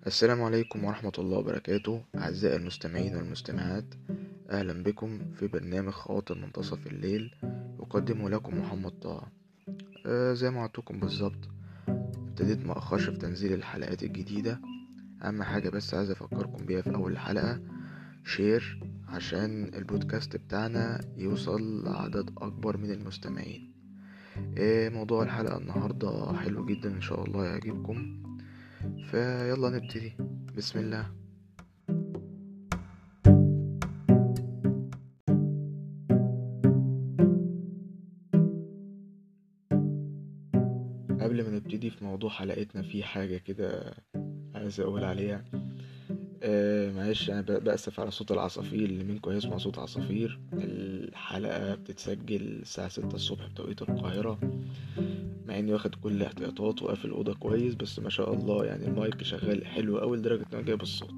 السلام عليكم ورحمة الله وبركاته أعزائي المستمعين والمستمعات أهلا بكم في برنامج خواطر منتصف الليل يقدمه لكم محمد طه آه زي ما وعدتكم بالظبط ابتديت مأخرش في تنزيل الحلقات الجديدة أهم حاجة بس عايز أفكركم بيها في أول الحلقة شير عشان البودكاست بتاعنا يوصل لعدد أكبر من المستمعين آه موضوع الحلقة النهاردة حلو جدا إن شاء الله يعجبكم فيلا نبتدي بسم الله قبل ما نبتدي في موضوع حلقتنا في حاجة كده عايز أقول عليها آه معلش أنا بأسف على صوت العصافير اللي منكم هيسمع صوت عصافير الحلقة بتتسجل الساعة ستة الصبح بتوقيت القاهرة مع اني واخد كل الاحتياطات وقافل الاوضه كويس بس ما شاء الله يعني المايك شغال حلو قوي لدرجه انه جايب الصوت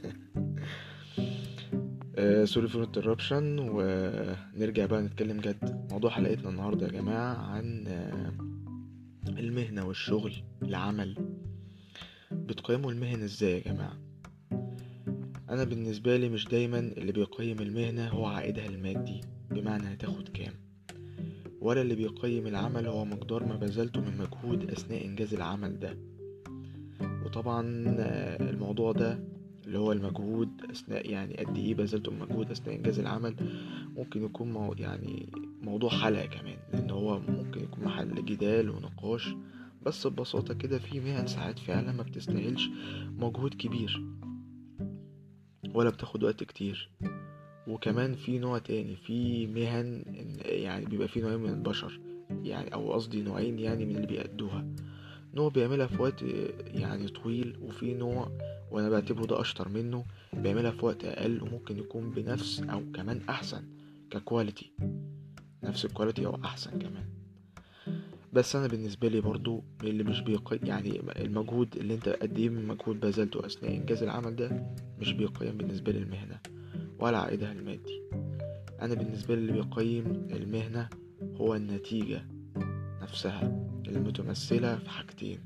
سوري فور انتربشن ونرجع بقى نتكلم جد موضوع حلقتنا النهارده يا جماعه عن آه المهنه والشغل العمل بتقيموا المهن ازاي يا جماعه انا بالنسبه لي مش دايما اللي بيقيم المهنه هو عائدها المادي بمعنى هتاخد كام ولا اللي بيقيم العمل هو مقدار ما بذلته من مجهود أثناء إنجاز العمل ده وطبعا الموضوع ده اللي هو المجهود أثناء يعني قد إيه بذلته من مجهود أثناء إنجاز العمل ممكن يكون مو يعني موضوع حلقة كمان لأن هو ممكن يكون محل جدال ونقاش بس ببساطة كده في مهن ساعات فعلا ما بتستاهلش مجهود كبير ولا بتاخد وقت كتير وكمان في نوع تاني في مهن يعني بيبقى في نوعين من البشر يعني او قصدي نوعين يعني من اللي بيأدوها نوع بيعملها في وقت يعني طويل وفي نوع وانا بعتبره ده اشطر منه بيعملها في وقت اقل وممكن يكون بنفس او كمان احسن ككواليتي نفس الكواليتي او احسن كمان بس انا بالنسبه لي برضو اللي مش بيقيم يعني المجهود اللي انت قد ايه من مجهود بذلته اثناء انجاز العمل ده مش بيقيم بالنسبه لي المهنه ولا عائدها المادي أنا بالنسبة لي اللي بيقيم المهنة هو النتيجة نفسها المتمثلة في حاجتين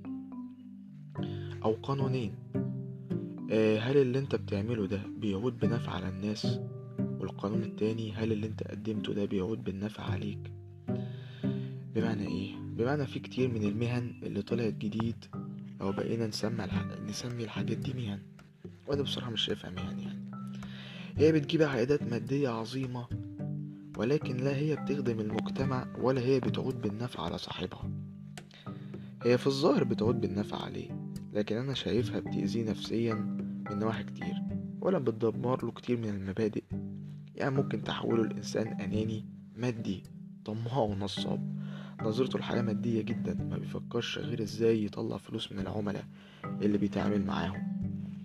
أو قانونين هل اللي انت بتعمله ده بيعود بنفع على الناس والقانون التاني هل اللي انت قدمته ده بيعود بالنفع عليك بمعنى ايه بمعنى في كتير من المهن اللي طلعت جديد او بقينا نسمي الح... نسمي الحاجات دي مهن وانا بصراحة مش شايفها مهن يعني هي بتجيب عائدات مادية عظيمة ولكن لا هي بتخدم المجتمع ولا هي بتعود بالنفع على صاحبها هي في الظاهر بتعود بالنفع عليه لكن أنا شايفها بتأذيه نفسيا من نواحي كتير ولا بتدمر له كتير من المبادئ يعني ممكن تحوله لإنسان أناني مادي طماع ونصاب نظرته الحياة مادية جدا ما بيفكرش غير ازاي يطلع فلوس من العملاء اللي بيتعامل معاهم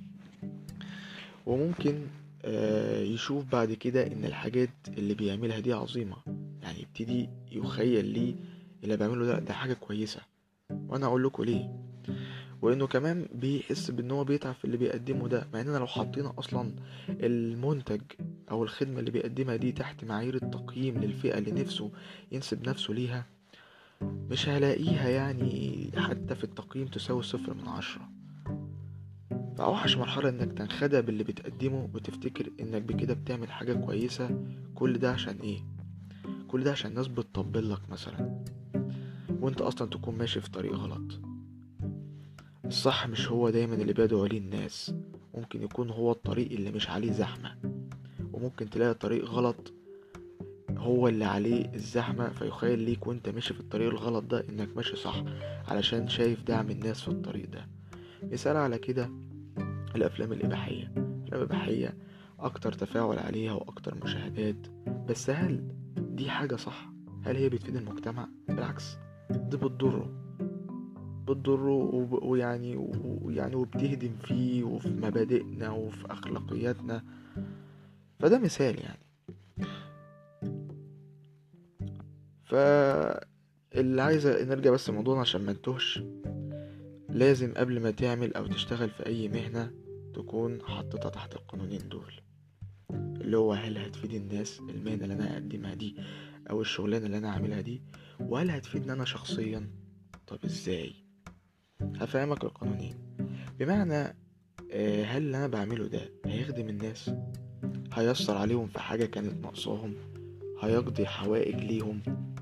وممكن يشوف بعد كده ان الحاجات اللي بيعملها دي عظيمة يعني يبتدي يخيل ليه اللي بيعمله ده ده حاجة كويسة وانا اقول لكم ليه وانه كمان بيحس بان هو بيتعب في اللي بيقدمه ده مع اننا لو حطينا اصلا المنتج او الخدمة اللي بيقدمها دي تحت معايير التقييم للفئة اللي نفسه ينسب نفسه ليها مش هلاقيها يعني حتى في التقييم تساوي صفر من عشرة فأوحش مرحلة إنك تنخدع باللي بتقدمه وتفتكر إنك بكده بتعمل حاجة كويسة كل ده عشان إيه؟ كل ده عشان الناس بتطبل لك مثلا وإنت أصلا تكون ماشي في طريق غلط الصح مش هو دايما اللي بيدعو عليه الناس ممكن يكون هو الطريق اللي مش عليه زحمة وممكن تلاقي طريق غلط هو اللي عليه الزحمة فيخيل ليك وانت ماشي في الطريق الغلط ده انك ماشي صح علشان شايف دعم الناس في الطريق ده مثال على كده الافلام الاباحيه الافلام الاباحيه اكتر تفاعل عليها واكتر مشاهدات بس هل دي حاجه صح هل هي بتفيد المجتمع بالعكس دي بتضره بتضره ويعني ويعني وبتهدم فيه وفي مبادئنا وفي اخلاقياتنا فده مثال يعني فاللي عايزه نرجع بس لموضوعنا عشان ما نتوهش لازم قبل ما تعمل او تشتغل في اي مهنة تكون حطيتها تحت القانونين دول اللي هو هل هتفيد الناس المهنة اللي انا هقدمها دي او الشغلانة اللي انا هعملها دي وهل هتفيدني انا شخصيا طب ازاي هفهمك القانونين بمعنى آه، هل اللي انا بعمله ده هيخدم الناس هيأثر عليهم في حاجة كانت ناقصاهم هيقضي حوائج ليهم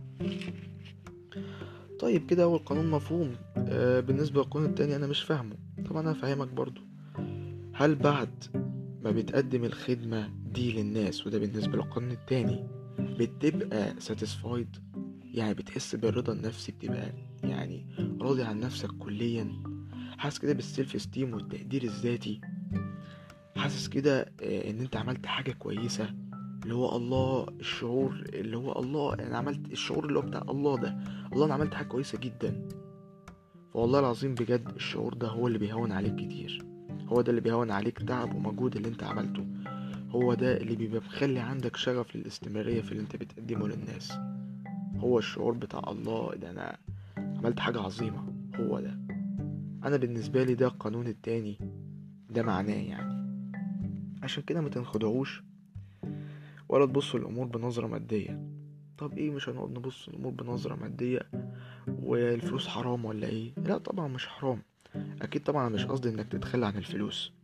طيب كده اول قانون مفهوم آه بالنسبة للقانون التاني انا مش فاهمه طب انا هفهمك برضو هل بعد ما بتقدم الخدمة دي للناس وده بالنسبة للقانون التاني بتبقى satisfied يعني بتحس بالرضا النفسي بتبقى يعني راضي عن نفسك كليا حاسس كده بالسيلف استيم والتقدير الذاتي حاسس كده آه، ان انت عملت حاجة كويسة اللي هو الله الشعور اللي هو الله انا عملت الشعور اللي هو بتاع الله ده الله انا عملت حاجة كويسة جدا فوالله العظيم بجد الشعور ده هو اللي بيهون عليك كتير هو ده اللي بيهون عليك تعب ومجهود اللي انت عملته هو ده اللي بيبقى مخلي عندك شغف للاستمرارية في اللي انت بتقدمه للناس هو الشعور بتاع الله ده انا عملت حاجة عظيمة هو ده انا بالنسبة لي ده القانون التاني ده معناه يعني عشان كده ما تنخدعوش ولا تبصوا الامور بنظرة مادية طب ايه مش هنقعد نبص الامور بنظرة مادية والفلوس حرام ولا ايه لا طبعا مش حرام اكيد طبعا مش قصدي انك تتخلى عن الفلوس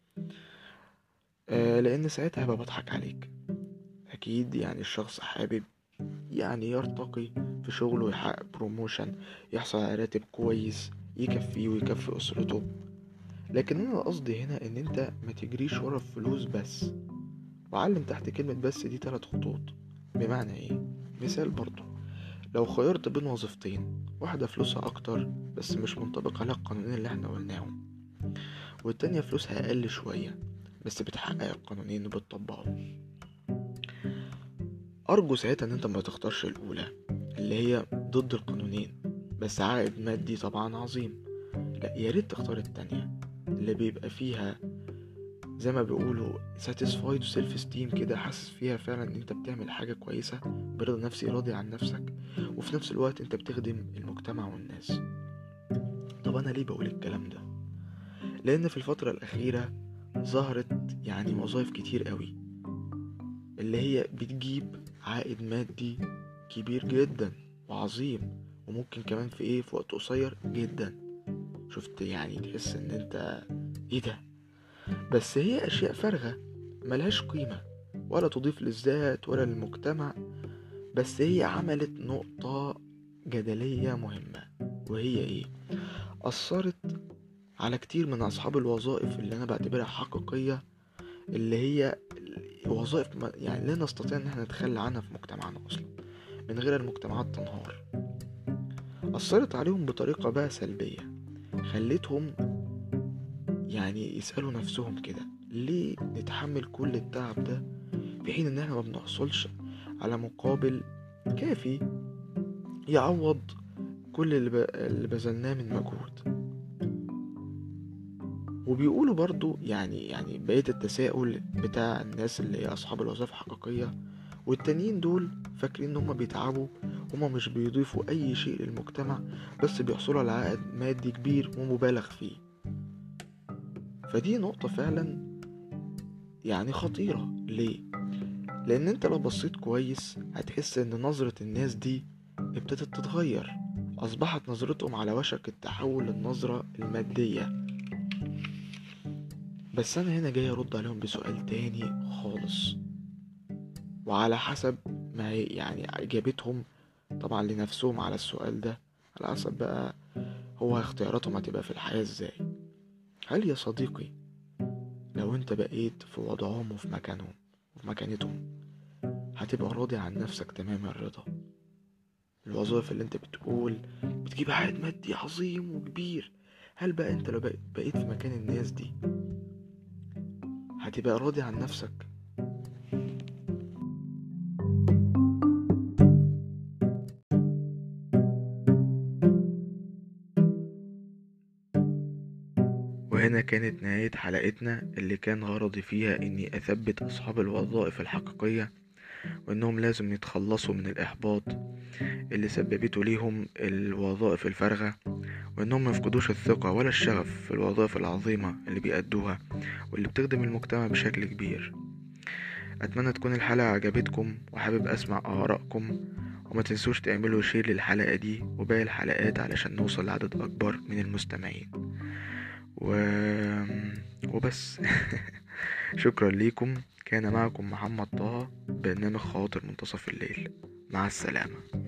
آه لان ساعتها هبقى بضحك عليك اكيد يعني الشخص حابب يعني يرتقي في شغله ويحقق بروموشن يحصل على راتب كويس يكفيه ويكفي اسرته لكن انا قصدي هنا ان انت ما تجريش ورا الفلوس بس وعلم تحت كلمة بس دي تلات خطوط بمعنى ايه مثال برضو لو خيرت بين وظيفتين واحدة فلوسها أكتر بس مش منطبق عليها القانونين اللي احنا قلناهم والتانية فلوسها أقل شوية بس بتحقق القانونين وبتطبقهم أرجو ساعتها إن أنت ما تختارش الأولى اللي هي ضد القانونين بس عائد مادي طبعا عظيم لا يا ريت تختار التانية اللي بيبقى فيها زي ما بيقولوا satisfied self esteem كده حاسس فيها فعلا ان انت بتعمل حاجة كويسة برضا نفسي راضي عن نفسك وفي نفس الوقت انت بتخدم المجتمع والناس طب انا ليه بقول الكلام ده لان في الفترة الاخيرة ظهرت يعني وظائف كتير قوي اللي هي بتجيب عائد مادي كبير جدا وعظيم وممكن كمان في ايه في وقت قصير جدا شفت يعني تحس ان انت ايه ده بس هي اشياء فارغة ملهاش قيمة ولا تضيف للذات ولا للمجتمع بس هي عملت نقطة جدلية مهمة وهي ايه أثرت على كتير من أصحاب الوظائف اللي أنا بعتبرها حقيقية اللي هي وظائف ما- يعني لا نستطيع إن احنا نتخلى عنها في مجتمعنا أصلا من غير المجتمعات تنهار أثرت عليهم بطريقة بقى سلبية خلتهم يعني يسألوا نفسهم كده ليه نتحمل كل التعب ده في حين ان احنا ما بنحصلش على مقابل كافي يعوض كل اللي, ب... اللي بذلناه من مجهود وبيقولوا برضو يعني يعني بقية التساؤل بتاع الناس اللي هي أصحاب الوظائف الحقيقية والتانيين دول فاكرين ان هما بيتعبوا هما مش بيضيفوا أي شيء للمجتمع بس بيحصلوا على عائد مادي كبير ومبالغ فيه فدي نقطة فعلا يعني خطيرة ليه؟ لأن انت لو بصيت كويس هتحس ان نظرة الناس دي ابتدت تتغير أصبحت نظرتهم على وشك التحول للنظرة المادية بس أنا هنا جاي أرد عليهم بسؤال تاني خالص وعلى حسب ما هي يعني إجابتهم طبعا لنفسهم على السؤال ده على حسب بقى هو اختياراتهم هتبقى في الحياة ازاي هل يا صديقي لو انت بقيت في وضعهم وفي مكانهم وفي مكانتهم هتبقى راضي عن نفسك تمام الرضا الوظائف اللي انت بتقول بتجيب عائد مادي عظيم وكبير هل بقى انت لو بقيت- بقيت في مكان الناس دي هتبقى راضي عن نفسك وهنا كانت نهاية حلقتنا اللي كان غرضي فيها اني اثبت اصحاب الوظائف الحقيقية وانهم لازم يتخلصوا من الاحباط اللي سببته ليهم الوظائف الفارغة وانهم ما يفقدوش الثقة ولا الشغف في الوظائف العظيمة اللي بيأدوها واللي بتخدم المجتمع بشكل كبير اتمنى تكون الحلقة عجبتكم وحابب اسمع ارائكم وما تنسوش تعملوا شير للحلقة دي وباقي الحلقات علشان نوصل لعدد اكبر من المستمعين و... وبس شكرا ليكم كان معكم محمد طه برنامج خواطر منتصف الليل مع السلامه